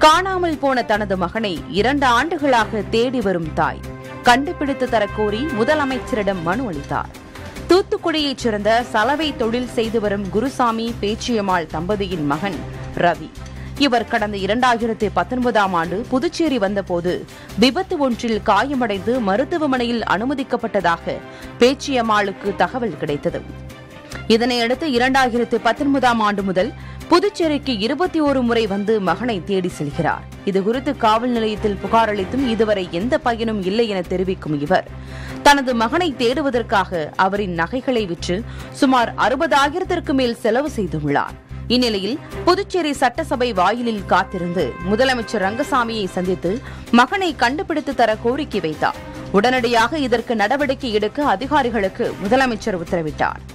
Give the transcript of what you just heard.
காணாமல் போன தனது மகனை இரண்டு ஆண்டுகளாக தேடி வரும் தாய் கண்டுபிடித்து தரக்கோரி முதலமைச்சரிடம் மனு அளித்தார் தூத்துக்குடியைச் சேர்ந்த சலவை தொழில் செய்து வரும் குருசாமி பேச்சியம்மாள் தம்பதியின் மகன் ரவி இவர் கடந்த இரண்டாயிரத்தி பத்தொன்பதாம் ஆண்டு புதுச்சேரி வந்தபோது விபத்து ஒன்றில் காயமடைந்து மருத்துவமனையில் அனுமதிக்கப்பட்டதாக பேச்சியம்மாளுக்கு தகவல் கிடைத்தது இதனையடுத்து இரண்டாயிரத்து பத்தொன்பதாம் ஆண்டு முதல் புதுச்சேரிக்கு இருபத்தி ஒரு முறை வந்து மகனை தேடி செல்கிறார் இதுகுறித்து காவல் நிலையத்தில் புகார் அளித்தும் இதுவரை எந்த பயனும் இல்லை என தெரிவிக்கும் இவர் தனது மகனை தேடுவதற்காக அவரின் நகைகளை விற்று சுமார் அறுபதாயிரத்திற்கு மேல் செலவு செய்துள்ளார் இந்நிலையில் புதுச்சேரி சட்டசபை வாயிலில் காத்திருந்து முதலமைச்சர் ரங்கசாமியை சந்தித்து மகனை கண்டுபிடித்து தர கோரிக்கை வைத்தார் உடனடியாக இதற்கு நடவடிக்கை எடுக்க அதிகாரிகளுக்கு முதலமைச்சர் உத்தரவிட்டார்